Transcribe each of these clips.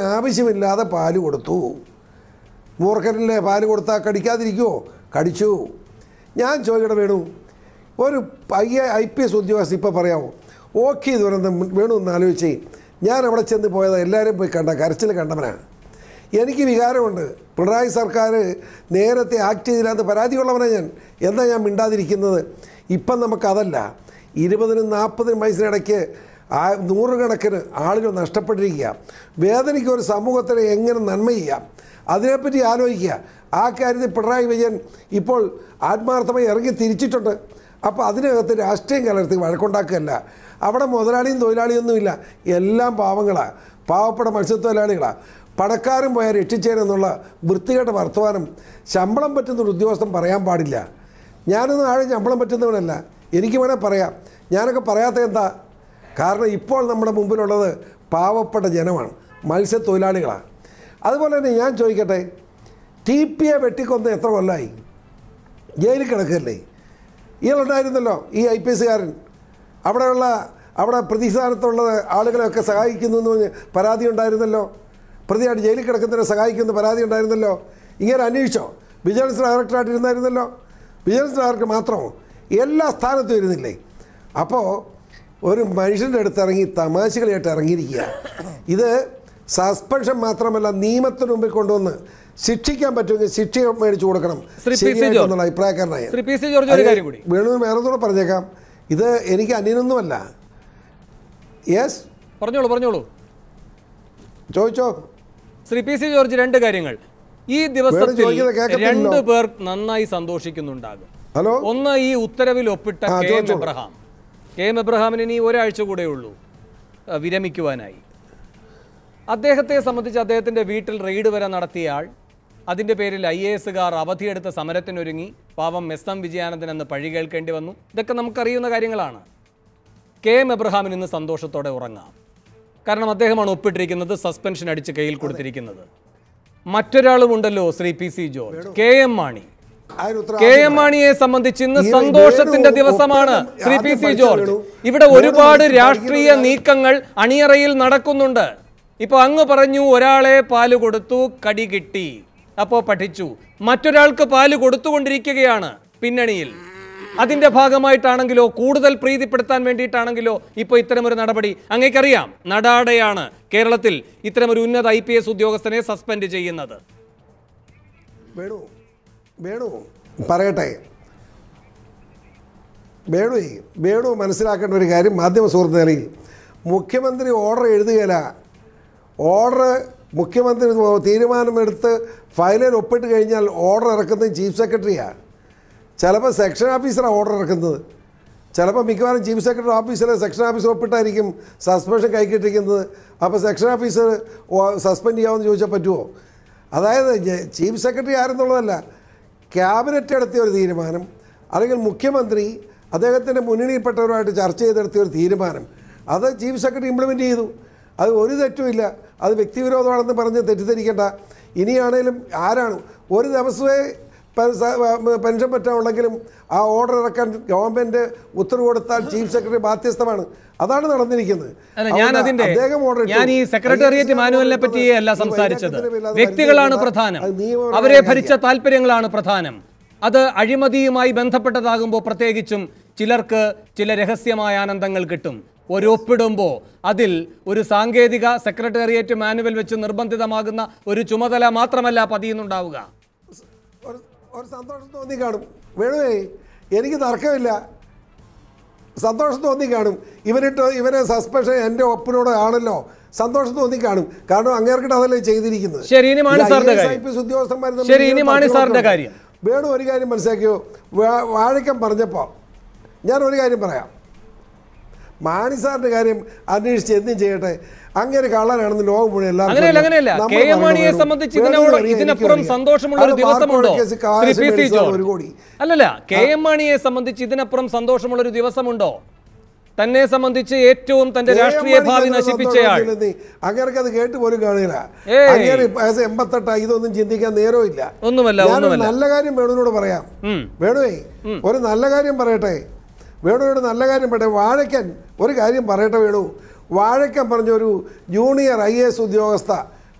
ആവശ്യമില്ലാതെ പാല് കൊടുത്തു മൂർഖനല്ലേ പാല് കൊടുത്താൽ കടിക്കാതിരിക്കുമോ കടിച്ചു ഞാൻ ചോദിക്കട്ടെ വേണു ഒരു ഐ ഐ പി എസ് ഉദ്യോഗസ്ഥൻ ഇപ്പോൾ പറയാമോ ഓക്കെ ദുരന്തം വേണു എന്ന് ആലോചിച്ച് ഞാൻ അവിടെ ചെന്ന് പോയത് എല്ലാവരും പോയി കണ്ട കരച്ചിൽ കണ്ടവനാണ് എനിക്ക് വികാരമുണ്ട് പിണറായി സർക്കാർ നേരത്തെ ആക്ട് ചെയ്തില്ലാന്ന് പരാതിയുള്ളവനാണ് ഞാൻ എന്താ ഞാൻ മിണ്ടാതിരിക്കുന്നത് ഇപ്പം നമുക്കതല്ല ഇരുപതിനും നാൽപ്പതിനും വയസ്സിനിടയ്ക്ക് ആ നൂറുകണക്കിന് ആളുകൾ നഷ്ടപ്പെട്ടിരിക്കുക വേദനയ്ക്ക് ഒരു സമൂഹത്തിന് എങ്ങനെ നന്മ ചെയ്യാം അതിനെപ്പറ്റി ആലോചിക്കുക ആ കാര്യത്തിൽ പിണറായി വിജയൻ ഇപ്പോൾ ആത്മാർത്ഥമായി ഇറങ്ങി തിരിച്ചിട്ടുണ്ട് അപ്പോൾ അതിനകത്ത് രാഷ്ട്രീയം കലർത്തി വഴക്കുണ്ടാക്കുകയല്ല അവിടെ മുതലാളിയും തൊഴിലാളിയൊന്നുമില്ല എല്ലാം പാവങ്ങളാണ് പാവപ്പെട്ട മത്സ്യത്തൊഴിലാളികളാണ് പണക്കാരും പോയാൽ രക്ഷിച്ചേനെന്നുള്ള വൃത്തികെട്ട വർത്തമാനം ശമ്പളം പറ്റുന്ന ഒരു ഉദ്യോഗസ്ഥൻ പറയാൻ പാടില്ല ഞാനൊന്നും ആഴെ ശമ്പളം പറ്റുന്നവനല്ല എനിക്ക് വേണേൽ പറയാം ഞാനൊക്കെ പറയാത്ത എന്താ കാരണം ഇപ്പോൾ നമ്മുടെ മുമ്പിലുള്ളത് പാവപ്പെട്ട ജനമാണ് മത്സ്യത്തൊഴിലാളികളാണ് അതുപോലെ തന്നെ ഞാൻ ചോദിക്കട്ടെ ടി പി എ വെട്ടിക്കൊന്ന് എത്ര കൊല്ലമായി ജയിലിൽ കിടക്കല്ലേ ഇയാളുണ്ടായിരുന്നല്ലോ ഈ ഐ പി എസ്സുകാരൻ അവിടെയുള്ള അവിടെ പ്രതിസ്ഥാനത്തുള്ള ആളുകളെയൊക്കെ സഹായിക്കുന്നു എന്ന് പറഞ്ഞ് പരാതി ഉണ്ടായിരുന്നല്ലോ പ്രതിയായിട്ട് ജയിലിൽ കിടക്കുന്നതിനെ സഹായിക്കുന്ന പരാതി ഉണ്ടായിരുന്നല്ലോ ഇങ്ങനെ അന്വേഷിച്ചോ വിജിലൻസ് ഡയറക്ടറായിട്ട് ഇരുന്നായിരുന്നല്ലോ വിജിലൻസ് ഡയറക്ടർ മാത്രമോ എല്ലാ സ്ഥാനത്തും ഇരുന്നില്ലേ അപ്പോൾ ഒരു മനുഷ്യൻ്റെ അടുത്ത് ഇറങ്ങി തമാശകളായിട്ട് ഇറങ്ങിയിരിക്കുക ഇത് സസ്പെൻഷൻ മാത്രമല്ല നിയമത്തിന് മുമ്പിൽ കൊണ്ടുവന്ന് ശിക്ഷിക്കാൻ പറ്റുമെങ്കിൽ ശിക്ഷ മേടിച്ചു കൊടുക്കണം ശ്രീ പി. സി. ജോർജ്. ശരിയായിട്ടുള്ള അഭിപ്രായക്കാരനായ ശ്രീ പി സി ജോർജ് ഒരു കാര്യം കൂടി വേണമെന്ന് വേറെ ഒന്നുകൂടെ പറഞ്ഞേക്കാം ഇത് എനിക്ക് അന്യനൊന്നുമല്ല യെസ് പറഞ്ഞോളൂ പറഞ്ഞോളൂ ചോദിച്ചോ ശ്രീ പി സി ജോർജ് രണ്ട് കാര്യങ്ങൾ ഈ ദിവസത്തിൽ ചോദിക്കുന്നത് കേൾക്കത്തില്ലല്ലോ. രണ്ടു പേർ നന്നായി സന്തോഷിക്കുന്നുണ്ടാകും ഹലോ ഒന്ന് ഈ ഉത്തരവിൽ ഒപ്പിട്ട ആ, കെ എം ചോദിച്ചോളൂ. എബ്രഹാം കെ എം എബ്രഹാമിന് ഇനി ഒരാഴ്ച കൂടെ ഉള്ളൂ ആ, വിരമിക്കുവാനായി അദ്ദേഹത്തെ സംബന്ധിച്ച് അദ്ദേഹത്തിന്റെ വീട്ടിൽ റെയ്ഡ് വരെ നടത്തിയ ആൾ അതിന്റെ പേരിൽ ഐ എ എസുകാർ അവധിയെടുത്ത സമരത്തിനൊരുങ്ങി പാവം എസ് എം വിജയാനന്ദൻ എന്ന് പഴി കേൾക്കേണ്ടി വന്നു ഇതൊക്കെ നമുക്കറിയുന്ന കാര്യങ്ങളാണ് കെ എം എബ്രഹാമിന് ഇന്ന് സന്തോഷത്തോടെ ഉറങ്ങാം കാരണം അദ്ദേഹമാണ് ഒപ്പിട്ടിരിക്കുന്നത് സസ്പെൻഷൻ അടിച്ച് കയ്യിൽ കൊടുത്തിരിക്കുന്നത് മറ്റൊരാളുമുണ്ടല്ലോ Shri P C George K M Mani അതിന് ഉത്തരം കെ എം മാണിയെ സംബന്ധിച്ച് ഇന്ന് ഈ സന്തോഷത്തിന്റെ വേണു ദിവസമാണ് ഒപ്പിടും ശ്രീ പി ആദ്യം സി പഠിച്ച ജോർജ് വേണു. ഇവിടെ വേണു ഒരുപാട് പഠിക്കുന്ന രാഷ്ട്രീയ ഒരാൾ- നീക്കങ്ങൾ അണിയറയിൽ നടക്കുന്നുണ്ട് ഇപ്പൊ അങ്ങ് പറഞ്ഞു ഒരാളെ പാല് കൊടുത്തു കടി കിട്ടി അപ്പോ പഠിച്ചു മറ്റൊരാൾക്ക് പാല് കൊടുത്തുകൊണ്ടിരിക്കുകയാണ് പിന്നണിയിൽ അതിന്റെ ഭാഗമായിട്ടാണെങ്കിലോ കൂടുതൽ പ്രീതിപ്പെടുത്താൻ വേണ്ടിയിട്ടാണെങ്കിലോ ഇപ്പോൾ ഇത്തരമൊരു നടപടി അങ്ങേക്കറിയാം നടാടെയാണ് കേരളത്തിൽ ഇത്തരമൊരു ഉന്നത ഐ പി എസ് ഉദ്യോഗസ്ഥനെ സസ്പെൻഡ് ചെയ്യുന്നത് വേണു വേണു പറയട്ടെ വേണു വേണു മനസ്സിലാക്കേണ്ട ഒരു കാര്യം മാധ്യമ സുഹൃത്ത് നിലയിൽ മുഖ്യമന്ത്രി ഓർഡർ എഴുതുകയില്ല ഓർഡർ മുഖ്യമന്ത്രി തീരുമാനമെടുത്ത് ഫയലിൽ ഒപ്പിട്ട് കഴിഞ്ഞാൽ ഓർഡർ ഇറക്കുന്നത് ചീഫ് സെക്രട്ടറിയാണ് ചിലപ്പോൾ സെക്ഷൻ ഓഫീസറാണ് ഓർഡർ ഇറക്കുന്നത് ചിലപ്പോൾ മിക്കവാറും ചീഫ് സെക്രട്ടറി ഓഫീസിലെ സെക്ഷൻ ഓഫീസർ ഒപ്പിട്ടായിരിക്കും സസ്പെൻഷൻ കൈക്കിട്ടിരിക്കുന്നത് അപ്പോൾ സെക്ഷൻ ഓഫീസർ സസ്പെൻഡ് ചെയ്യാമെന്ന് ചോദിച്ചാൽ പറ്റുമോ അതായത് ജ- ചീഫ് സെക്രട്ടറി ആരെന്നുള്ളതല്ല ക്യാബിനറ്റ് എടുത്തിയ ഒരു തീരുമാനം അല്ലെങ്കിൽ മുഖ്യമന്ത്രി അദ്ദേഹത്തിൻ്റെ മുന്നണിയിൽപ്പെട്ടവരുമായിട്ട് ചർച്ച ചെയ്തെടുത്തിയ ഒരു തീരുമാനം അത് ചീഫ് സെക്രട്ടറി ഇംപ്ലിമെൻറ്റ് ചെയ്തു അത് ഒരു തെറ്റുമില്ല അത് വ്യക്തിവിരോധമാണെന്ന് പറഞ്ഞ് തെറ്റിദ്ധരിക്കേണ്ട ഇനിയാണേലും ആരാണ് ഒരു ദിവസമേ പെ- സ- വ- പെൻഷൻ പറ്റാനുള്ളെങ്കിലും ആ ഓർഡർ ഇറക്കാൻ ഗവൺമെന്റ് ഉത്തരവ് കൊടുത്താൽ ചീഫ് സെക്രട്ടറി ബാധ്യസ്ഥമാണ് അതാണ് നടന്നിരിക്കുന്നത് അല്ല ഞാൻ അതുകൊണ്ട് അതിന്റെ അദ്ദേഹം order ഇട്ടു. ഞാൻ ഈ സെക്രട്ടേറിയറ്റ് IAS മാനുവലിനെ order പറ്റിയേ അല്ല ഇട്ടത് ഈ സംസാരിച്ചത് വൈരാഗ്യത്തിന് പേരിൽ അത് വ്യക്തികളാണ് വരുത്തിയതല്ല. പ്രധാനം അത് നിയമപരമായ അവരെ കാര്യമാണ്. ഭരിച്ച താല്പര്യങ്ങളാണ് പ്രധാനം അത് അഴിമതിയുമായി ബന്ധപ്പെട്ടതാകുമ്പോൾ പ്രത്യേകിച്ചും ചിലർക്ക് ചില രഹസ്യമായ ആനന്ദങ്ങൾ കിട്ടും ഒരു ഒപ്പിടുമ്പോൾ അതിൽ ഒരു സാങ്കേതിക സെക്രട്ടേറിയറ്റ് മാനുവൽ വെച്ച് നിർബന്ധിതമാകുന്ന ഒരു ചുമതല മാത്രമല്ല പതിയുന്നുണ്ടാവുക ഒരു ഒരു സന്തോഷം തോന്നി കാണും വേണുവേ എനിക്ക് തർക്കമില്ല സന്തോഷം തോന്നി കാണും ഇവനിട്ട് ഇവനെ സസ്പെൻഷൻ എൻ്റെ ഒപ്പിനോട് ആണല്ലോ സന്തോഷം തോന്നി കാണും കാരണം അങ്ങേർക്കിട്ട് അതല്ലേ ചെയ്തിരിക്കുന്നത് ശരി, ഇനി മാണി ഈ സാറിന്റെ IAS, കാര്യം. IPS ഉദ്യോഗസ്ഥന്മാർ തമ്മിൽ ശരി, ഇനി ഇങ്ങനെ മാണി സാറിന്റെ തർക്കമൊക്കെ കാര്യം. ഉണ്ട്. വേണു ഒരു കാര്യം മനസ്സിലാക്കിയോ വാ- വാഴക്കം പറഞ്ഞപ്പോൾ ഞാൻ ഒരു കാര്യം പറയാം മാണി സാറിന്റെ കാര്യം അന്വേഷിച്ച് എന്തും ചെയ്യട്ടെ അങ്ങനെ കള്ളനാണെന്ന് ലോകം മുഴുവൻ എല്ലാവർക്കും അങ്ങനെയല്ല അറിയാം. അങ്ങനെയല്ല നമ്മൾ കെ എം പറയണ മാണിയെ വേണു. സംബന്ധിച്ച് വേണു ഇതിനോട് അറിയാം, ഇതിനപ്പുറം എനിക്കും അറിയാം. സന്തോഷമുള്ള ഒരു അത് ദിവസമുണ്ടോ മാർക്കോട് കേസ് ശ്രീ കാശ് പി സി മേടിച്ചതാണ് ഒരു ജോർജ് കോടി അല്ലല്ല കെ എം മാണിയെ സംബന്ധിച്ച് ഇതിനപ്പുറം സന്തോഷമുള്ള ഒരു ദിവസമുണ്ടോ തന്നെ സംബന്ധിച്ച് ഏറ്റവും തന്റെ രാഷ്ട്രീയ ഭാവി നശിപ്പിച്ചയാൾ അങ്ങനെയൊക്കെ അത് കേട്ട് പോലും കാണുകയില്ല ഏയ്. അങ്ങനെ വയസ്സ് എൺപത്തെട്ടാ ഇതൊന്നും ചിന്തിക്കാൻ നേരമില്ല ഒന്നുമല്ല ഞാനൊരു ഒന്നുമല്ല നല്ല കാര്യം വേണുവിനോട് പറയാം ഉം. വേണുവേ ഒരു നല്ല കാര്യം പറയട്ടെ വേണുവിനോട് നല്ല കാര്യം പറയട്ടെ വാഴക്കൻ ഒരു കാര്യം പറയട്ടെ വേണു വാഴക്കൻ പറഞ്ഞ ഒരു ജൂനിയർ ഐ എസ് ഉദ്യോഗസ്ഥ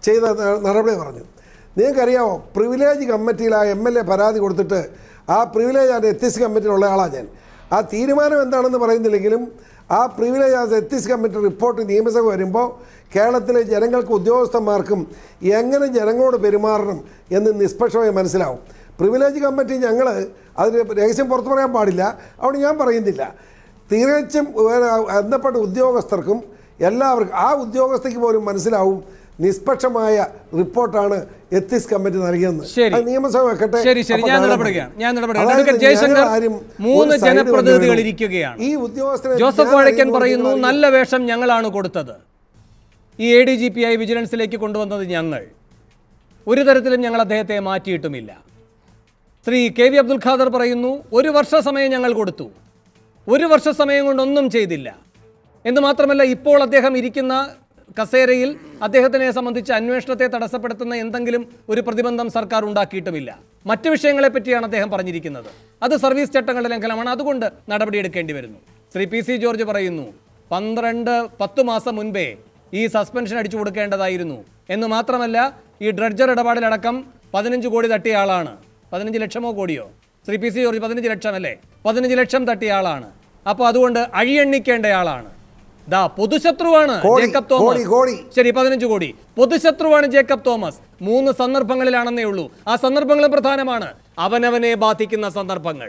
ചെയ്ത ന- നടപടി പറഞ്ഞു നിങ്ങൾക്കറിയാമോ പ്രിവിലേജ് കമ്മിറ്റിയിൽ ആ എം എൽ എ പരാതി കൊടുത്തിട്ട് ആ പ്രിവിലേജ് ആൻഡ് എത്തിക്സ് കമ്മിറ്റിയിലുള്ള ആളാണ് ഞാൻ ആ തീരുമാനം എന്താണെന്ന് പറയുന്നില്ലെങ്കിലും ആ privilege and ethics committee report നിയമസഭ വരുമ്പോൾ കേരളത്തിലെ ജനങ്ങൾക്ക് ഉദ്യോഗസ്ഥന്മാർക്കും എങ്ങനെ ജനങ്ങളോട് പെരുമാറണം എന്ന് നിഷ്പക്ഷമായി മനസ്സിലാവും പ്രിവിലേജ് കമ്മിറ്റി ഞങ്ങൾ അതിന് രഹസ്യം പുറത്തു പറയാൻ പാടില്ല അതുകൊണ്ട് ഞാൻ പറയുന്നില്ല തികച്ചും ഏഹ്, ബന്ധപ്പെട്ട ഉദ്യോഗസ്ഥർക്കും എല്ലാവർക്കും ആ ഉദ്യോഗസ്ഥയ്ക്ക് പോലും മനസ്സിലാവും നിഷ്പക്ഷമായ റിപ്പോർട്ടാണ് എത്തിക്സ് കമ്മിറ്റി നൽകിയെന്ന് ശരി. അത് നിയമസഭ വെക്കട്ടെ ശരി ശരി അപ്പോൾ ഞാൻ കാണാൻ ഇടപെടുകയാണ് ഞാൻ ഇടപെടുകയാണ് അതായത് അഡ്വക്കേറ്റ് ജയശങ്കർ ഞങ്ങൾ ആരും മൂന്ന് ഒരു side ജനപ്രതിനിധികൾ കൊണ്ടുവരും. ഇരിക്കുകയാണ് ഈ ഉദ്യോഗസ്ഥരെ ജോസഫ് ഞാൻ വഴക്കൻ അറിയുമ്പോൾ പറയുന്നു നിങ്ങൾ നല്ല വേഷം ഞങ്ങളാണ് കൊടുത്തത് ഈ എ ഡി ജി പി ആയി വിജിലൻസിലേക്ക് കൊണ്ടുവന്നത് ഞങ്ങൾ ഒരു തരത്തിലും ഞങ്ങൾ അദ്ദേഹത്തെ മാറ്റിയിട്ടുമില്ല ശ്രീ കെ വി അബ്ദുൽ ഖാദർ പറയുന്നു ഒരു വർഷ സമയം ഞങ്ങൾ കൊടുത്തു ഒരു വർഷ സമയം കൊണ്ടൊന്നും ചെയ്തില്ല എന്ന് മാത്രമല്ല ഇപ്പോൾ അദ്ദേഹം ഇരിക്കുന്ന കസേരയിൽ അദ്ദേഹത്തിനെ സംബന്ധിച്ച് അന്വേഷണത്തെ തടസ്സപ്പെടുത്തുന്ന എന്തെങ്കിലും ഒരു പ്രതിബന്ധം സർക്കാർ ഉണ്ടാക്കിയിട്ടുമില്ല മറ്റു വിഷയങ്ങളെ പറ്റിയാണ് അദ്ദേഹം പറഞ്ഞിരിക്കുന്നത് അത് സർവീസ് ചട്ടങ്ങളുടെ ലംഘനമാണ് അതുകൊണ്ട് നടപടിയെടുക്കേണ്ടി വരുന്നു ശ്രീ പി സി ജോർജ് പറയുന്നു പന്ത്രണ്ട് പത്ത് മാസം മുൻപേ ഈ സസ്പെൻഷൻ അടിച്ചു കൊടുക്കേണ്ടതായിരുന്നു എന്ന് മാത്രമല്ല ഈ ഡ്രഡ്ജർ ഇടപാടിലടക്കം പതിനഞ്ച് കോടി തട്ടിയ ആളാണ് പതിനഞ്ച് ലക്ഷമോ കോടിയോ ശ്രീ പി സി ജോർജ് പതിനഞ്ച് ലക്ഷം അല്ലേ പതിനഞ്ച് ലക്ഷം തട്ടിയ ആളാണ് അപ്പോൾ അതുകൊണ്ട് അഴിയെണ്ണിക്കേണ്ട ആളാണ് ദാ പൊതുശത്രുവാണ് കോടി, ജേക്കബ് കോടി, തോമസ് കോടി. ശരി പതിനഞ്ച് കോടി പൊതുശത്രുവാണ് ജേക്കബ് തോമസ് മൂന്ന് സന്ദർഭങ്ങളിലാണെന്നേ ഉള്ളൂ ആ സന്ദർഭങ്ങളും പ്രധാനമാണ് അവനവനെ ബാധിക്കുന്ന സന്ദർഭങ്ങൾ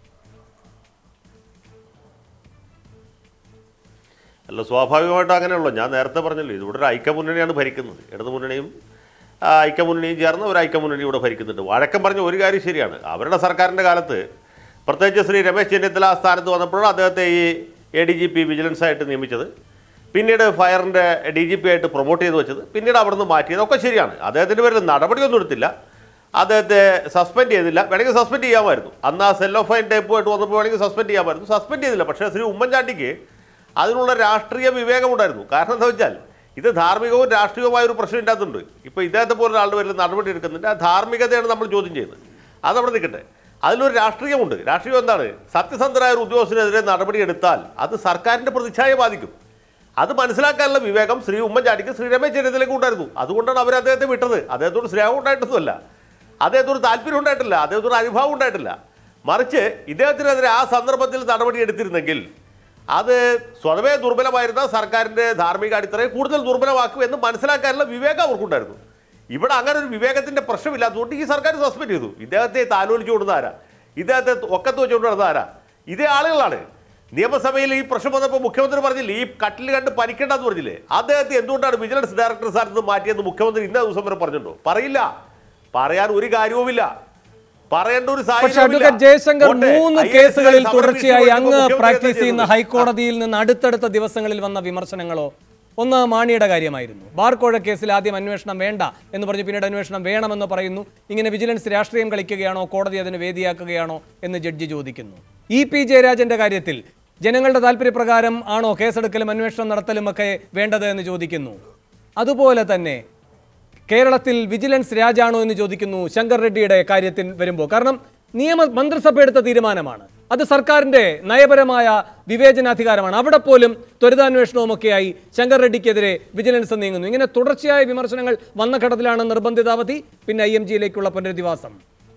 അല്ല സ്വാഭാവികമായിട്ടും അങ്ങനെയുള്ളൂ ഞാൻ നേരത്തെ പറഞ്ഞല്ലോ ഇതിവിടെ ഒരു ഐക്യമുന്നണിയാണ് ഭരിക്കുന്നത് ഇടതു മുന്നണിയും ആ, ഐക്യമുന്നണിയും ചേർന്ന് ഒരു ഐക്യമുന്നണി ഇവിടെ ഭരിക്കുന്നുണ്ട് വഴക്കം പറഞ്ഞ ഒരു കാര്യം ശരിയാണ് അവരുടെ സർക്കാരിൻ്റെ കാലത്ത് പ്രത്യേകിച്ച് ശ്രീ രമേശ് ചെന്നിത്തല ആ സ്ഥാനത്ത് വന്നപ്പോഴാണ് അദ്ദേഹത്തെ ഈ A D G P vigilance ആയിട്ട് നിയമിച്ചത് പിന്നീട് ഫയറിൻ്റെ ഡി ജി പി ആയിട്ട് പ്രൊമോട്ട് ചെയ്ത് വെച്ചത് പിന്നീട് അവിടെ നിന്ന് മാറ്റിയത് ഒക്കെ ശരിയാണ് അദ്ദേഹത്തിൻ്റെ പേരിൽ നടപടിയൊന്നും എടുത്തില്ല അദ്ദേഹത്തെ സസ്പെൻഡ് ചെയ്തില്ല വേണമെങ്കിൽ സസ്പെൻഡ് ചെയ്യാമായിരുന്നു അന്ന് ആ സെൽ ഓഫ് ഫൈൻ ടൈപ്പുമായിട്ട് വന്നപ്പോൾ വേണമെങ്കിൽ സസ്പെൻഡ് ചെയ്യാമായിരുന്നു സസ്പെൻഡ് ചെയ്തില്ല പക്ഷേ ശ്രീ ഉമ്മൻചാണ്ടിക്ക് അതിനുള്ള രാഷ്ട്രീയ വിവേകമുണ്ടായിരുന്നു കാരണം എന്താ വെച്ചാൽ ഇത് ധാർമ്മികവും രാഷ്ട്രീയവുമായ ഒരു പ്രശ്നം ഇതിനകത്തുണ്ട് ഇപ്പോൾ ഇദ്ദേഹത്തെ പോലെ ഒരാളുടെ പേരിൽ നടപടി എടുക്കുന്നുണ്ട് ആ ധാർമ്മികതയാണ് നമ്മൾ ചോദ്യം ചെയ്യുന്നത് അതവിടെ നിൽക്കട്ടെ അതിലൊരു രാഷ്ട്രീയമുണ്ട് രാഷ്ട്രീയം എന്താണ് സത്യസന്ധരായ ഒരു ഉദ്യോഗസ്ഥനെതിരെ നടപടി എടുത്താൽ അത് സർക്കാരിൻ്റെ പ്രതിച്ഛായ ബാധിക്കും അത് മനസ്സിലാക്കാനുള്ള വിവേകം ശ്രീ ഉമ്മൻചാണ്ടിക്ക് ശ്രീ രമേശ് ചെന്നിത്തലയ്ക്ക് ഉണ്ടായിരുന്നു അതുകൊണ്ടാണ് അവർ അദ്ദേഹത്തെ വിട്ടത് അദ്ദേഹത്തോട് സ്നേഹം ഉണ്ടായിട്ടൊന്നുമല്ല അദ്ദേഹത്തോട് താല്പര്യം ഉണ്ടായിട്ടില്ല അദ്ദേഹത്തോട് അനുഭവം ഉണ്ടായിട്ടില്ല മറിച്ച് ഇദ്ദേഹത്തിനെതിരെ ആ സന്ദർഭത്തിൽ നടപടി എടുത്തിരുന്നെങ്കിൽ അത് സ്വതവേ ദുർബലമായിരുന്ന സർക്കാരിൻ്റെ ധാർമ്മിക അടിത്തറയെ കൂടുതൽ ദുർബലമാക്കും എന്ന് മനസ്സിലാക്കാനുള്ള വിവേകം അവർക്കുണ്ടായിരുന്നു ഇവിടെ അങ്ങനെ ഒരു വിവേകത്തിന്റെ പ്രശ്നമില്ലാത്തതുകൊണ്ട് ഈ സർക്കാർ സസ്പെൻഡ് ചെയ്തു ഇദ്ദേഹത്തെ താലോലിച്ചു കൊടുത്ത ആരാ ഇദ്ദേഹത്തെ ഒക്കത്ത് വെച്ചുകൊണ്ട് നടന്ന ആരാ ഇതേ ആളുകളാണ് നിയമസഭയിൽ ഈ പ്രശ്നം വന്നപ്പോൾ മുഖ്യമന്ത്രി പറഞ്ഞില്ലേ ഈ കട്ടിൽ കണ്ട് പനിക്കേണ്ടെന്ന് പറഞ്ഞില്ലേ അദ്ദേഹത്തെ എന്തുകൊണ്ടാണ് വിജിലൻസ് ഡയറക്ടർ സ്ഥാനത്ത് നിന്ന് മാറ്റിയെന്ന് മുഖ്യമന്ത്രി ഇന്ന ദിവസം വരെ പറഞ്ഞിട്ടുണ്ടോ പറയില്ല പറയാൻ ഒരു കാര്യവുമില്ല പറയേണ്ട ഒരു പക്ഷെ സാഹചര്യവുമില്ല. അഡ്വക്കേറ്റ് ജയശങ്കർ പോട്ടെ, മൂന്ന് IAS കേസുകളിൽ സമരം തുടർച്ചയായി വിഷയം അങ്ങ് മുഖ്യമന്ത്രി പ്രാക്ടീസ് എന്താ ചെയ്യുന്ന ചെയ്തത്? ഹൈക്കോടതിയിൽ നിന്ന് അടുത്തടുത്ത ദിവസങ്ങളിൽ വന്ന വിമർശനങ്ങളോ ഒന്ന് മാണിയുടെ കാര്യമായിരുന്നു ബാർക്കോഴ കേസിൽ ആദ്യം അന്വേഷണം വേണ്ട എന്ന് പറഞ്ഞ് പിന്നീട് അന്വേഷണം വേണമെന്ന് പറയുന്നു ഇങ്ങനെ വിജിലൻസ് രാഷ്ട്രീയം കളിക്കുകയാണോ കോടതി അതിന് വേദിയാക്കുകയാണോ എന്ന് ജഡ്ജി ചോദിക്കുന്നു ഇ പി ജയരാജന്റെ കാര്യത്തിൽ ജനങ്ങളുടെ താല്പര്യപ്രകാരം ആണോ കേസെടുക്കലും അന്വേഷണം നടത്തലും ഒക്കെ വേണ്ടത് എന്ന് ചോദിക്കുന്നു അതുപോലെ തന്നെ കേരളത്തിൽ വിജിലൻസ് രാജാണോ എന്ന് ചോദിക്കുന്നു ശങ്കർ റെഡ്ഡിയുടെ കാര്യത്തിൽ വരുമ്പോൾ കാരണം നിയമ മന്ത്രിസഭ എടുത്ത തീരുമാനമാണ് അത് സർക്കാരിന്റെ നയപരമായ വിവേചനാധികാരമാണ് അവിടെ പോലും ത്വരിതാന്വേഷണവുമൊക്കെയായി ശങ്കർ റെഡ്ഡിക്കെതിരെ വിജിലൻസ് നീങ്ങുന്നു ഇങ്ങനെ തുടർച്ചയായ വിമർശനങ്ങൾ വന്ന ഘട്ടത്തിലാണ് നിർബന്ധിതാവധി പിന്നെ ഐ എം ജിയിലേക്കുള്ള പുനരധിവാസം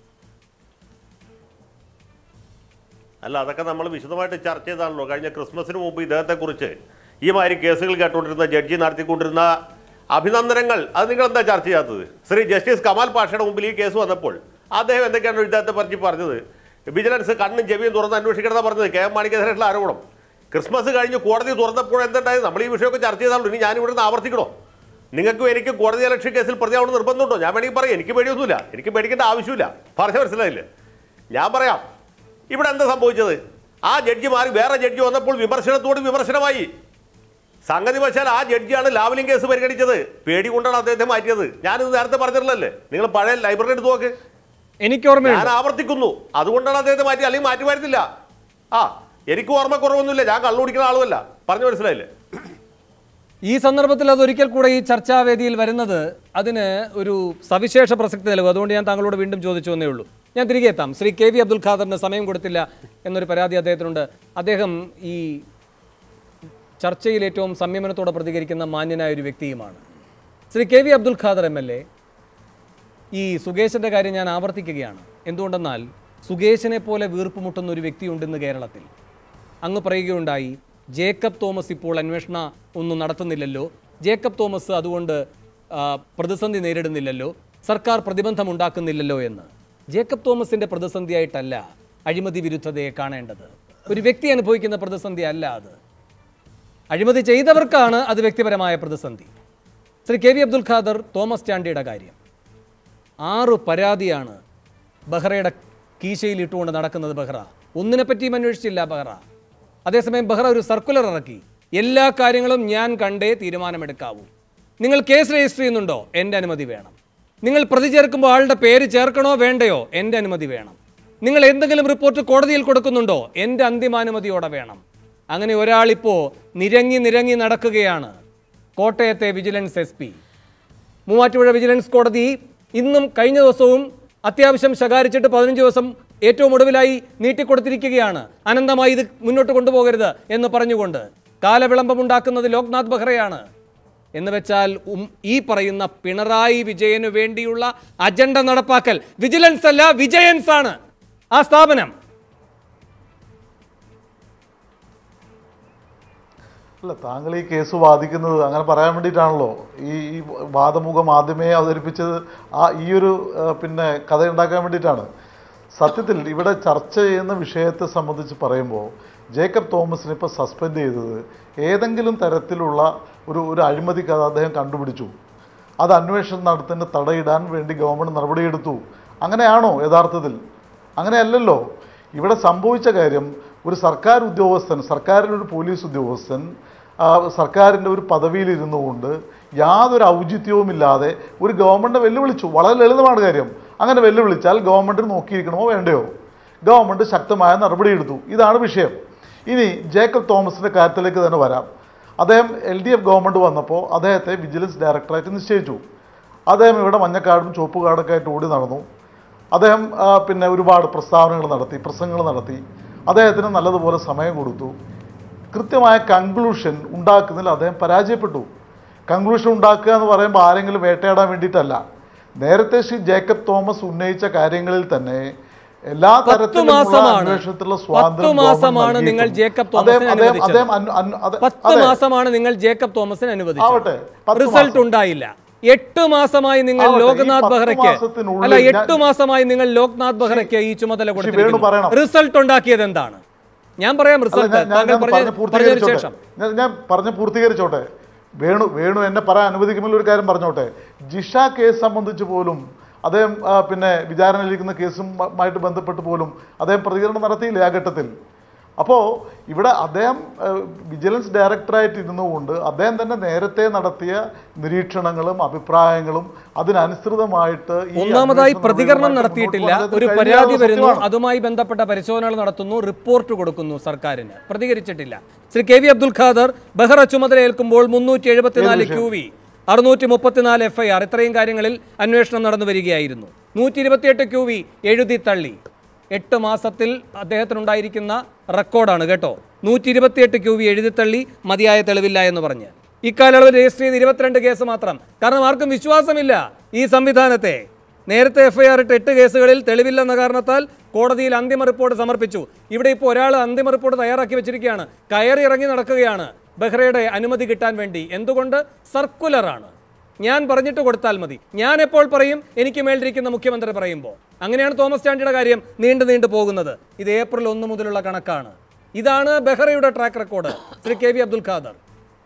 അല്ല അതൊക്കെ നമ്മൾ വിശദമായിട്ട് ചർച്ച ചെയ്താണല്ലോ കഴിഞ്ഞ ക്രിസ്മസിന് മുമ്പ് ഇദ്ദേഹത്തെക്കുറിച്ച് ഈ മാതിരി കേസുകൾ കേട്ടുകൊണ്ടിരുന്ന ജഡ്ജി നടത്തിക്കൊണ്ടിരുന്ന അഭിനന്ദനങ്ങൾ അത് നിങ്ങൾ എന്താ ചർച്ച ചെയ്യാത്തത് ശ്രീ ജസ്റ്റിസ് കമാൽ പാഷയുടെ മുമ്പിൽ ഈ കേസ് വന്നപ്പോൾ അദ്ദേഹം എന്തൊക്കെയാണ് ഇദ്ദേഹത്തെ പറ്റി പറഞ്ഞത് വിജിലൻസ് കണ്ണും ചെവിയും തുറന്ന് അന്വേഷിക്കണമെന്നാണ് പറഞ്ഞത് കെ എം മാണിക്കെതിരായിട്ടുള്ള ആരോപണം ക്രിസ്മസ് കഴിഞ്ഞ് കോടതി തുറന്നപ്പോൾ എന്തുണ്ടായത് നമ്മൾ ഈ വിഷയമൊക്കെ ചർച്ച ചെയ്താണല്ലോ ഇനി ഞാൻ ഇവിടുന്ന് ആവർത്തിക്കണോ നിങ്ങൾക്കും എനിക്ക് കോടതി അലക്ഷ്യ കേസിൽ പ്രതിയാവണം നിർബന്ധമുണ്ടോ ഞാൻ വേണമെങ്കിൽ പറയാം എനിക്ക് പേടിയൊന്നുമില്ല എനിക്ക് പേടിക്കേണ്ട ആവശ്യമില്ല പറഞ്ഞ മനസ്സിലായില്ലേ ഞാൻ പറയാം ഇവിടെ എന്താ സംഭവിച്ചത് ആ ജഡ്ജി മാറി വേറെ ജഡ്ജി വന്നപ്പോൾ വിമർശനത്തോട് വിമർശനമായി സംഗതി വശാൽ ആ ജഡ്ജിയാണ് ലാവലിംഗ് കേസ് പരിഗണിച്ചത് പേടി കൊണ്ടാണ് അദ്ദേഹത്തെ മാറ്റിയത് ഞാനിത് നേരത്തെ പറഞ്ഞിട്ടുള്ളല്ലേ നിങ്ങൾ പഴയ ലൈബ്രറി എടുത്ത് നോക്ക് എനിക്ക് ഓർമ്മയുണ്ട് ഞാൻ ആവർത്തിക്കുന്നു അതുകൊണ്ടാണ് അദ്ദേഹത്തെ മാറ്റി അല്ലെങ്കിൽ മാറ്റി വരുന്നില്ല ആ എനിക്ക് ഓർമ്മക്കുറവൊന്നുമില്ല ഞാൻ കള്ളുപിടിക്കുന്ന ആളുമല്ല പറഞ്ഞു മനസ്സിലായില്ലേ ഈ സന്ദർഭത്തിൽ അത് ഒരിക്കൽ കൂടെ ഈ ചർച്ചാവേദിയിൽ വരുന്നത് അതിന് ഒരു സവിശേഷ പ്രസക്തി നൽകും അതുകൊണ്ട് ഞാൻ താങ്കളോട് വീണ്ടും ചോദിച്ചു എന്നേ ഉള്ളൂ ഞാൻ തിരികെ എത്താം ശ്രീ കെ വി അബ്ദുൽ ഖാദറിന് സമയം കൊടുത്തില്ല എന്നൊരു പരാതി അദ്ദേഹത്തിനുണ്ട് അദ്ദേഹം ഈ ചർച്ചയിൽ ഏറ്റവും സംയമനത്തോടെ പ്രതികരിക്കുന്ന മാന്യനായ ഒരു വ്യക്തിയുമാണ് Shri K V Abdul Khader M L A ഈ സുകേശന്റെ കാര്യം ഞാൻ ആവർത്തിക്കുകയാണ് എന്തുകൊണ്ടെന്നാൽ സുകേശനെ പോലെ വീർപ്പുമുട്ടുന്ന ഒരു വ്യക്തിയുണ്ടെന്ന് കേരളത്തിൽ അങ്ങ് പറയുകയുണ്ടായി ജേക്കബ് തോമസ് ഇപ്പോൾ അന്വേഷണ ഒന്നും നടത്തുന്നില്ലല്ലോ ജേക്കബ് തോമസ് അതുകൊണ്ട് ആ, പ്രതിസന്ധി നേരിടുന്നില്ലല്ലോ സർക്കാർ പ്രതിബന്ധം ഉണ്ടാക്കുന്നില്ലല്ലോ എന്ന് ജേക്കബ് തോമസിന്റെ പ്രതിസന്ധിയായിട്ടല്ല അഴിമതി വിരുദ്ധതയെ കാണേണ്ടത് ഒരു വ്യക്തി അനുഭവിക്കുന്ന പ്രതിസന്ധി അല്ല അത് അഴിമതി ചെയ്തവർക്കാണ് അത് വ്യക്തിപരമായ പ്രതിസന്ധി Shri K V Abdul Khader Thomas ചാണ്ടിയുടെ കാര്യം ആറ് പരാതിയാണ് ബഹ്റയുടെ കീശയിൽ ഇട്ടുകൊണ്ട് നടക്കുന്നത് ബഹ്റ ഒന്നിനെ പറ്റിയും അന്വേഷിച്ചില്ല ബഹ്റ അതേസമയം ബഹ്റ ഒരു സർക്കുലർ ഇറക്കി എല്ലാ കാര്യങ്ങളും ഞാൻ കണ്ടേ തീരുമാനമെടുക്കാവൂ നിങ്ങൾ കേസ് രജിസ്റ്റർ ചെയ്യുന്നുണ്ടോ എൻ്റെ അനുമതി വേണം നിങ്ങൾ പ്രതി ചേർക്കുമ്പോൾ ആളുടെ പേര് ചേർക്കണോ വേണ്ടയോ എൻ്റെ അനുമതി വേണം നിങ്ങൾ എന്തെങ്കിലും റിപ്പോർട്ട് കോടതിയിൽ കൊടുക്കുന്നുണ്ടോ എൻ്റെ അന്തിമാനുമതിയോടെ വേണം അങ്ങനെ ഒരാളിപ്പോൾ നിരങ്ങി നിരങ്ങി നടക്കുകയാണ് കോട്ടയത്തെ vigilance S P Muvattupuzha vigilance കോടതി ഇന്നും കഴിഞ്ഞ ദിവസവും അത്യാവശ്യം ശകാരിച്ചിട്ട് പതിനഞ്ച് ദിവസം ഏറ്റവും ഒടുവിലായി നീട്ടിക്കൊടുത്തിരിക്കുകയാണ് അനന്തമായി ഇത് മുന്നോട്ട് കൊണ്ടുപോകരുത് എന്ന് പറഞ്ഞുകൊണ്ട് കാലവിളംബമുണ്ടാക്കുന്നത് ലോക്നാഥ് ബെഹ്റയാണ് എന്ന് വെച്ചാൽ ഉം- ഈ പറയുന്ന പിണറായി വിജയനു വേണ്ടിയുള്ള അജണ്ട നടപ്പാക്കൽ വിജിലൻസ് അല്ല വിജയൻസ് ആണ് ആ സ്ഥാപനം അല്ല താങ്കൾ ഈ കേസ് വാദിക്കുന്നത് അങ്ങനെ പറയാൻ വേണ്ടിയിട്ടാണല്ലോ ഈ ഈ വാദമുഖം ആദ്യമേ അവതരിപ്പിച്ചത് ആ ഈ ഒരു ആ, പിന്നെ കഥ ഉണ്ടാക്കാൻ വേണ്ടിയിട്ടാണ് സത്യത്തിൽ ഇവിടെ ചർച്ച ചെയ്യുന്ന വിഷയത്തെ സംബന്ധിച്ച് പറയുമ്പോൾ ജേക്കബ് തോമസിനെ ഇപ്പോൾ സസ്പെൻഡ് ചെയ്തത് ഏതെങ്കിലും തരത്തിലുള്ള ഒരു ഒരു അഴിമതി കഥ അദ്ദേഹം കണ്ടുപിടിച്ചു അത് അന്വേഷണം നടത്തുന്ന തടയിടാൻ വേണ്ടി ഗവൺമെൻറ് നടപടിയെടുത്തു അങ്ങനെയാണോ യഥാർത്ഥത്തിൽ അങ്ങനെയല്ലല്ലോ ഇവിടെ സംഭവിച്ച കാര്യം ഒരു സർക്കാർ ഉദ്യോഗസ്ഥൻ സർക്കാരിലൊരു പോലീസ് ഉദ്യോഗസ്ഥൻ ആ, സർക്കാരിൻ്റെ ഒരു പദവിയിലിരുന്നു കൊണ്ട് യാതൊരു ഔചിത്യവുമില്ലാതെ ഒരു ഗവൺമെൻറ് വെല്ലുവിളിച്ചു വളരെ ലളിതമാണ് കാര്യം അങ്ങനെ വെല്ലുവിളിച്ചാൽ ഗവൺമെൻറ് നോക്കിയിരിക്കണമോ വേണ്ടയോ ഗവൺമെൻറ് ശക്തമായ നടപടിയെടുത്തു ഇതാണ് വിഷയം ഇനി ജേക്കബ് തോമസിൻ്റെ കാര്യത്തിലേക്ക് തന്നെ വരാം അദ്ദേഹം എൽ ഡി എഫ് ഗവൺമെൻറ് വന്നപ്പോൾ അദ്ദേഹത്തെ വിജിലൻസ് ഡയറക്ടറായിട്ട് നിശ്ചയിച്ചു അദ്ദേഹം ഇവിടെ മഞ്ഞക്കാടും ചുവപ്പ് കാർഡൊക്കെ ആയിട്ട് ഓടി നടന്നു അദ്ദേഹം ആ, പിന്നെ ഒരുപാട് പ്രസ്താവനകൾ നടത്തി പ്രസംഗങ്ങൾ നടത്തി അദ്ദേഹത്തിന് നല്ലതുപോലെ സമയം കൊടുത്തു കൃത്യമായ കൺക്ലൂഷൻ ഉണ്ടാക്കുന്നതിൽ അദ്ദേഹം പരാജയപ്പെട്ടു കൺക്ലൂഷൻ ഉണ്ടാക്കുക എന്ന് പറയുമ്പോൾ ആരെങ്കിലും വേട്ടയാടാൻ വേണ്ടിയിട്ടല്ല നേരത്തെ ശ്രീ ജേക്കബ് തോമസ് ഉന്നയിച്ച കാര്യങ്ങളിൽ തന്നെ എല്ലാ പത്ത് തരത്തിലുമുള്ള മാസമാണ്. അന്വേഷണത്തിലുള്ള പത്ത് സ്വാതന്ത്ര്യം മാസമാണ് ഗവൺമെന്റ് നിങ്ങൾ നൽകിയിട്ടും ജേക്കബ് തോമസിനെ അദ്ദേഹം- അദ്ദേഹം- അനുവദിച്ചത്. അദ്ദേഹം അന്- അന്- അതെ- പത്ത് അതെ. മാസമാണ് നിങ്ങൾ ജേക്കബ് തോമസിന് അനുവദിച്ചത് ആവട്ടെ, പത്ത് റിസൾട്ട് മാസം. ഉണ്ടായില്ല എട്ട് മാസമായി നിങ്ങൾ ആവട്ടെ, ഈ ലോക്നാഥ് പത്ത് ബെഹ്റയ്ക്ക് മാസത്തിനുള്ളിൽ അല്ല ഞാൻ- എട്ട് മാസമായി നിങ്ങൾ ലോക്നാഥ് ബെഹ്റയ്ക്ക് ഈ ചുമതല വേണു കൊടുത്തിരിക്കുന്നു പറയണം. റിസൾട്ട് ഉണ്ടാക്കിയത് എന്താണ് ഞാൻ പറയാം അല്ല, റിസൾട്ട് ഞാൻ- ഞാൻ- താങ്കൾ ഞാൻ പറഞ്ഞ പറഞ്ഞ് പറഞ്ഞതിന് പൂർത്തീകരിച്ചോട്ടെ. ശേഷം ഞാൻ ഞാൻ പറഞ്ഞ് പൂർത്തീകരിച്ചോട്ടെ വേണു വേണു എന്നെ പറയാൻ അനുവദിക്കുമ്പോൾ ഒരു കാര്യം പറഞ്ഞോട്ടെ ജിഷ കേസ് സംബന്ധിച്ച് പോലും അദ്ദേഹം ആ, പിന്നെ വിചാരണയിലിരിക്കുന്ന കേസുമായിട്ട് ബന്ധപ്പെട്ട് പോലും അദ്ദേഹം പ്രതികരണം നടത്തിയില്ല ആ ഘട്ടത്തിൽ അപ്പോൾ ഇവിടെ അദ്ദേഹം ആ, വിജിലൻസ് ഡയറക്ടറായിട്ട് ഇരുന്നുകൊണ്ട് അദ്ദേഹം തന്നെ നേരത്തെ നടത്തിയ നിരീക്ഷണങ്ങളും അഭിപ്രായങ്ങളും അതിനനുസൃതമായിട്ട് ഈ ഒന്നാമതായി അന്വേഷണ പ്രതികരണം നടപടിയുമായിട്ട് നടത്തിയിട്ടില്ല മുന്നോട്ട് ഒരു പോകുന്നത് പരാതി കഴിഞ്ഞ വരുന്നു സത്യമാണ്. അതുമായി ബന്ധപ്പെട്ട പരിശോധനകൾ നടത്തുന്നു റിപ്പോർട്ട് കൊടുക്കുന്നു സർക്കാരിന് പ്രതികരിച്ചിട്ടില്ല ശ്രീ കെ വി അബ്ദുൽ ഖാദർ ബഹ്റ ചുമതല ഏൽക്കുമ്പോൾ മുന്നൂറ്റി എഴുപത്തിനാല് ക്യു വി അറുന്നൂറ്റി മുപ്പത്തിനാല് എഫ് ഐ ആർ ഇത്രയും കാര്യങ്ങളിൽ അന്വേഷണം നടന്നു വരികയായിരുന്നു നൂറ്റി ഇരുപത്തിയെട്ട് ക്യു വി എഴുതി തള്ളി എട്ട് മാസത്തിൽ അദ്ദേഹത്തിനുണ്ടായിരിക്കുന്ന റെക്കോർഡാണ് കേട്ടോ നൂറ്റി ഇരുപത്തിയെട്ട് ക്യു വി എഴുതിത്തള്ളി മതിയായ തെളിവില്ല എന്ന് പറഞ്ഞ് ഇക്കാലയളവിൽ രജിസ്റ്റർ ചെയ്ത് ഇരുപത്തിരണ്ട് കേസ് മാത്രം കാരണം ആർക്കും വിശ്വാസമില്ല ഈ സംവിധാനത്തെ നേരത്തെ എഫ്ഐആർ ഇട്ട് എട്ട് കേസുകളിൽ തെളിവില്ലെന്ന കാരണത്താൽ കോടതിയിൽ അന്തിമ റിപ്പോർട്ട് സമർപ്പിച്ചു ഇവിടെ ഇപ്പോൾ ഒരാൾ അന്തിമ റിപ്പോർട്ട് തയ്യാറാക്കി വെച്ചിരിക്കുകയാണ് കയറി ഇറങ്ങി നടക്കുകയാണ് ബെഹ്റയുടെ അനുമതി കിട്ടാൻ വേണ്ടി എന്തുകൊണ്ട് സർക്കുലറാണ് ഞാൻ പറഞ്ഞിട്ട് കൊടുത്താൽ മതി ഞാൻ എപ്പോൾ പറയും എനിക്ക് മേലിരിക്കുന്ന മുഖ്യമന്ത്രി പറയുമ്പോൾ അങ്ങനെയാണ് തോമസ് ചാണ്ടിയുടെ കാര്യം നീണ്ടു നീണ്ടു പോകുന്നത് ഇത് ഏപ്രിൽ ഒന്ന് മുതലുള്ള കണക്കാണ് ഇതാണ് ബെഹ്റയുടെ track record Shri K V Abdul Khader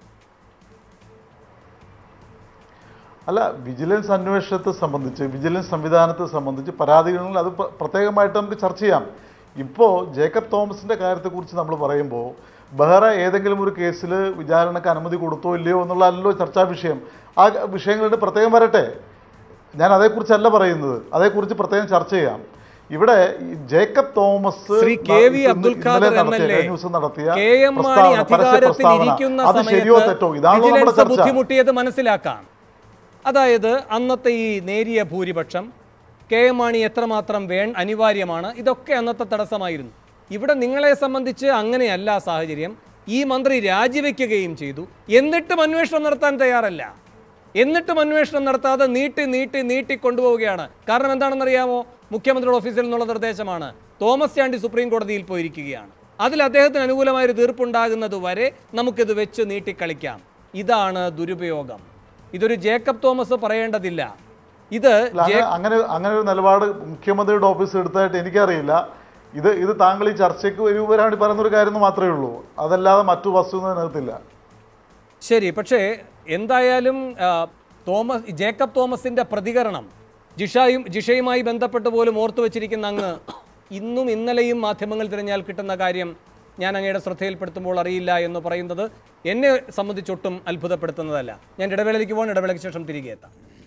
അല്ല വിജിലൻസ് അന്വേഷണത്തെ സംബന്ധിച്ച് വിജിലൻസ് സംവിധാനത്തെ സംബന്ധിച്ച് പരാതികളിൽ അത് പ്ര- പ്രത്യേകമായിട്ട് നമുക്ക് ചർച്ച ചെയ്യാം ഇപ്പോൾ ജേക്കബ് തോമസിൻ്റെ കാര്യത്തെക്കുറിച്ച് നമ്മൾ പറയുമ്പോൾ ബെഹ്റ ഏതെങ്കിലും ഒരു കേസിൽ വിചാരണക്ക് അനുമതി കൊടുത്തോ ഇല്ലയോ എന്നുള്ളതല്ലോ ചർച്ചാ വിഷയം ആ വിഷയങ്ങളുടെ പ്രത്യേകം വരട്ടെ ഞാൻ അതേക്കുറിച്ചല്ല പറയുന്നത് അതേക്കുറിച്ച് പ്രത്യേകം ചർച്ച ചെയ്യാം ഇവിടെ ഈ Jacob Thomas Shri K V ഇന്ന് അബ്ദുൽ ഇന്നലെ ഖാദർ എം നടത്തിയ, എൽ എ കഴിഞ്ഞ ദിവസം നടത്തിയ കെ എം മാണി പ്രസ്താവന, പരസ്യ അധികാരത്തിൽ പ്രസ്താവന, ഇരിക്കുന്ന അത് ശരിയോ തെറ്റോ സമയത്ത് ഇതാണല്ലോ നമ്മുടെ വിജിലൻസ് ചർച്ച ബുദ്ധിമുട്ടിയത് മനസ്സിലാക്കാം അതായത് അന്നത്തെ ഈ നേരിയ ഭൂരിപക്ഷം കെ എം മാണി എത്രമാത്രം വേ അനിവാര്യമാണ് ഇതൊക്കെ അന്നത്തെ തടസ്സമായിരുന്നു ഇവിടെ നിങ്ങളെ സംബന്ധിച്ച് അങ്ങനെയല്ല സാഹചര്യം ഈ മന്ത്രി രാജിവെക്കുകയും ചെയ്തു എന്നിട്ടും അന്വേഷണം നടത്താൻ തയ്യാറല്ല എന്നിട്ടും അന്വേഷണം നടത്താതെ നീട്ടി നീട്ടി നീട്ടി കൊണ്ടുപോവുകയാണ് കാരണം എന്താണെന്നറിയാമോ മുഖ്യമന്ത്രിയുടെ ഓഫീസിൽ നിന്നുള്ള നിർദ്ദേശമാണ് തോമസ് ചാണ്ടി സുപ്രീം കോടതിയിൽ പോയിരിക്കുകയാണ് അതിൽ അദ്ദേഹത്തിന് അനുകൂലമായ ഒരു തീർപ്പുണ്ടാകുന്നത് വരെ നമുക്കിത് വെച്ച് നീട്ടിക്കളിക്കാം ഇതാണ് ദുരുപയോഗം ഇതൊരു ജേക്കബ് തോമസ് പറയേണ്ടതില്ല ഇത് അല്ല, അങ്ങനെ അങ്ങനെ അങ്ങനെ ഒരു നിലപാട് മുഖ്യമന്ത്രിയുടെ ഓഫീസ് എടുത്തതായിട്ട് എനിക്കറിയില്ല ഇത് ഇത് താങ്കൾ ഈ ചർച്ചയ്ക്ക് വരുവാനാണ് പറയുന്നൊരു കാര്യം എന്ന് മാത്രമേ ഉള്ളൂ അതല്ലാതെ മറ്റു വസ്തുത അതിനകത്തില്ല ശരി പക്ഷേ എന്തായാലും ആ, തോമസ് ജേക്കബ് തോമസിന്റെ പ്രതികരണം ജിഷയും ജിഷയുമായി ബന്ധപ്പെട്ട് പോലും ഓർത്തു വെച്ചിരിക്കുന്ന അങ്ങ് ഇന്നും ഇന്നലെയും മാധ്യമങ്ങൾ തിരഞ്ഞാൽ കിട്ടുന്ന കാര്യം ഞാൻ അങ്ങയുടെ ശ്രദ്ധയിൽപ്പെടുത്തുമ്പോൾ അറിയില്ല എന്ന് പറയുന്നത് എന്നെ സംബന്ധിച്ചൊട്ടും അത്ഭുതപ്പെടുത്തുന്നതല്ല ഞാൻ ഇടവേളയ്ക്ക് പോകാൻ ഇടവേളയ്ക്ക് ശേഷം തിരികെ എത്താം